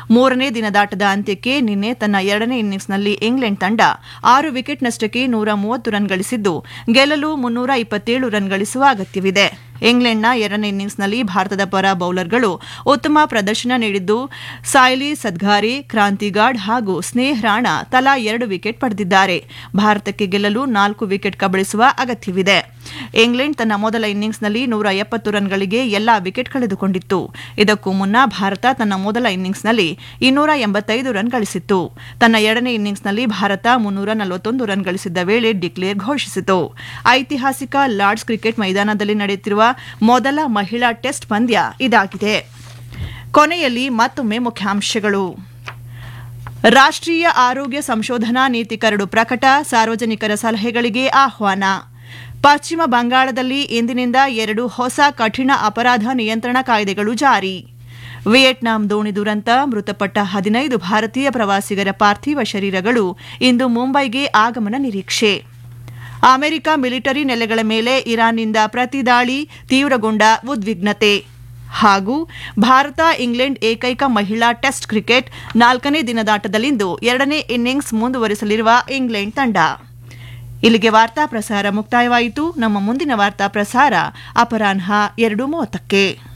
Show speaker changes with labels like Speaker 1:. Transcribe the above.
Speaker 1: ಮೂರನೇ ದಿನದಾಟದ ಅಂತ್ಯಕ್ಕೆ ನಿನ್ನೆ ತನ್ನ ಎರಡನೇ ಇನ್ನಿಂಗ್ಸ್ನಲ್ಲಿ ಇಂಗ್ಲೆಂಡ್ ತಂಡ ಆರು ವಿಕೆಟ್ನಷ್ಟಕ್ಕೆ ನೂರ ಮೂವತ್ತು ರನ್ ಗಳಿಸಿದ್ದು ಗೆಲ್ಲಲು ಮುನ್ನೂರ ಇಪ್ಪತ್ತೇಳು ರನ್ ಗಳಿಸುವ ಅಗತ್ಯವಿದೆ ಇಂಗ್ಲೆಂಡ್ನ ಎರಡನೇ ಇನ್ನಿಂಗ್ಸ್ನಲ್ಲಿ ಭಾರತದ ಪರ ಬೌಲರ್ಗಳು ಉತ್ತಮ ಪ್ರದರ್ಶನ ನೀಡಿದ್ದು ಸಾಯ್ಲಿ ಸದ್ಗಾರಿ ಕ್ರಾಂತಿಗಾಡ್ ಹಾಗೂ ಸ್ನೇಹ್ ರಾಣಾ ತಲಾ ಎರಡು ವಿಕೆಟ್ ಪಡೆದಿದ್ದಾರೆ ಭಾರತಕ್ಕೆ ಗೆಲ್ಲಲು ನಾಲ್ಕು ವಿಕೆಟ್ ಕಬಳಿಸುವ ಅಗತ್ಯವಿದೆ ಇಂಗ್ಲೆಂಡ್ ತನ್ನ ಮೊದಲ ಇನ್ನಿಂಗ್ಸ್ನಲ್ಲಿ ನೂರ ಎಪ್ಪತ್ತು ರನ್ಗಳಿಗೆ ಎಲ್ಲಾ ವಿಕೆಟ್ ಕಳೆದುಕೊಂಡಿತ್ತು ಇದಕ್ಕೂ ಮುನ್ನ ಭಾರತ ತನ್ನ ಮೊದಲ ಇನ್ನಿಂಗ್ಸ್ನಲ್ಲಿ ಇನ್ನೂರ ಎಂಬತ್ತೈದು ರನ್ ಗಳಿಸಿತ್ತು ತನ್ನ ಎರಡನೇ ಇನ್ನಿಂಗ್ಸ್ನಲ್ಲಿ ಭಾರತ ಮುನ್ನೂರ ನಲವತ್ತೊಂದು ರನ್ ಗಳಿಸಿದ್ದ ವೇಳೆ ಡಿಕ್ಲೇರ್ ಘೋಷಿಸಿತು ಐತಿಹಾಸಿಕ ಲಾರ್ಡ್ಸ್ ಕ್ರಿಕೆಟ್ ಮೈದಾನದಲ್ಲಿ ನಡೆಯುತ್ತಿರುವ ಮೊದಲ ಮಹಿಳಾ ಟೆಸ್ಟ್ ಪಂದ್ಯ ಇದಾಗಿದೆ ಕೊನೆಯಲ್ಲಿ ಮತ್ತೊಮ್ಮೆ ಮುಖ್ಯಾಂಶಗಳು ರಾಷ್ಟ್ರೀಯ ಆರೋಗ್ಯ ಸಂಶೋಧನಾ ನೀತಿ ಕರಡು ಪ್ರಕಟ ಸಾರ್ವಜನಿಕರ ಸಲಹೆಗಳಿಗೆ ಆಹ್ವಾನ ಪಶ್ಚಿಮ ಬಂಗಾಳದಲ್ಲಿ ಇಂದಿನಿಂದ ಎರಡು ಹೊಸ ಕಠಿಣ ಅಪರಾಧ ನಿಯಂತ್ರಣ ಕಾಯ್ದೆಗಳು ಜಾರಿ ವಿಯೆಟ್ನಾಂ ದೋಣಿ ದುರಂತ ಮೃತಪಟ್ಟ ಹದಿನೈದು ಭಾರತೀಯ ಪ್ರವಾಸಿಗರ ಪಾರ್ಥಿವ ಶರೀರಗಳು ಇಂದು ಮುಂಬೈಗೆ ಆಗಮನ ನಿರೀಕ್ಷೆ ಅಮೆರಿಕ ಮಿಲಿಟರಿ ನೆಲೆಗಳ ಮೇಲೆ ಇರಾನ್ನಿಂದ ಪ್ರತಿದಾಳಿ ತೀವ್ರಗೊಂಡ ಉದ್ವಿಗ್ನತೆ ಹಾಗೂ ಭಾರತ ಇಂಗ್ಲೆಂಡ್ ಏಕೈಕ ಮಹಿಳಾ ಟೆಸ್ಟ್ ಕ್ರಿಕೆಟ್ ನಾಲ್ಕನೇ ದಿನದಾಟದಲ್ಲಿಂದು ಎರಡನೇ ಇನ್ನಿಂಗ್ಸ್ ಮುಂದುವರಿಸಲಿರುವ ಇಂಗ್ಲೆಂಡ್ ತಂಡ ಇಲ್ಲಿಗೆ ವಾರ್ತಾ ಪ್ರಸಾರ ಮುಕ್ತಾಯವಾಯಿತು ನಮ್ಮ ಮುಂದಿನ ವಾರ್ತಾ ಪ್ರಸಾರ ಅಪರಾಹ್ನ ಎರಡು ಮೂವತ್ತಕ್ಕೆ